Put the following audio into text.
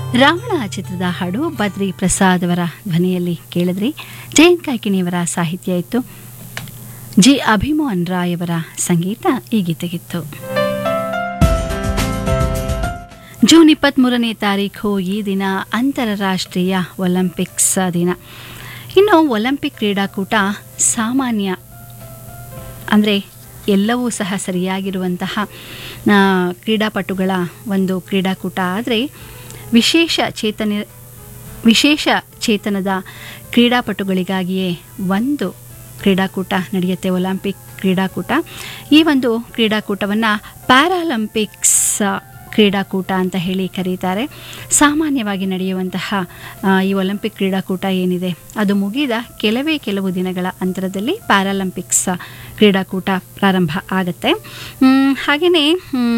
ರಾವಣ ಚಿತ್ರದ ಹಾಡು ಬದ್ರಿ ಪ್ರಸಾದ್ ಅವರ ಧ್ವನಿಯಲ್ಲಿ ಕೇಳಿದ್ರಿ ಜಯಂತ್ ಕಾಯ್ಕಿಣಿಯವರ ಸಾಹಿತ್ಯ ಇತ್ತು ಜಿ ಅಭಿಮೋಹನ್ ರಾಯ್ ಅವರ ಸಂಗೀತ ಈ ಗೀತೆಗಿತ್ತು ಜೂನ್ ಇಪ್ಪತ್ತ್ಮೂರನೇ ತಾರೀಖು ಈ ದಿನ ಅಂತಾರಾಷ್ಟ್ರೀಯ ಒಲಿಂಪಿಕ್ಸ್ ದಿನ ಇನ್ನು ಒಲಿಂಪಿಕ್ ಕ್ರೀಡಾಕೂಟ ಸಾಮಾನ್ಯ ಅಂದರೆ ಎಲ್ಲವೂ ಸಹ ಸರಿಯಾಗಿರುವಂತಹ ಆ, ಕ್ರೀಡಾಪಟುಗಳ ಒಂದು ಕ್ರೀಡಾಕೂಟ ಆದರೆ ವಿಶೇಷ ಚೇತನ ವಿಶೇಷ ಚೇತನದ ಕ್ರೀಡಾಪಟುಗಳಿಗಾಗಿಯೇ ಒಂದು ಕ್ರೀಡಾಕೂಟ ನಡೆಯುತ್ತೆ ಒಲಿಂಪಿಕ್ ಕ್ರೀಡಾಕೂಟ ಈ ಒಂದು ಕ್ರೀಡಾಕೂಟವನ್ನು ಪ್ಯಾರಾಲಂಪಿಕ್ಸ್ ಕ್ರೀಡಾಕೂಟ ಅಂತ ಹೇಳಿ ಕರೀತಾರೆ ಸಾಮಾನ್ಯವಾಗಿ ನಡೆಯುವಂತಹ ಆ, ಈ ಒಲಿಂಪಿಕ್ ಕ್ರೀಡಾಕೂಟ ಏನಿದೆ ಅದು ಮುಗಿದ ಕೆಲವೇ ಕೆಲವು ದಿನಗಳ ಅಂತರದಲ್ಲಿ ಪ್ಯಾರಾಲಂಪಿಕ್ಸ್ ಕ್ರೀಡಾಕೂಟ ಪ್ರಾರಂಭ ಆಗುತ್ತೆ ಹಾಗೆಯೇ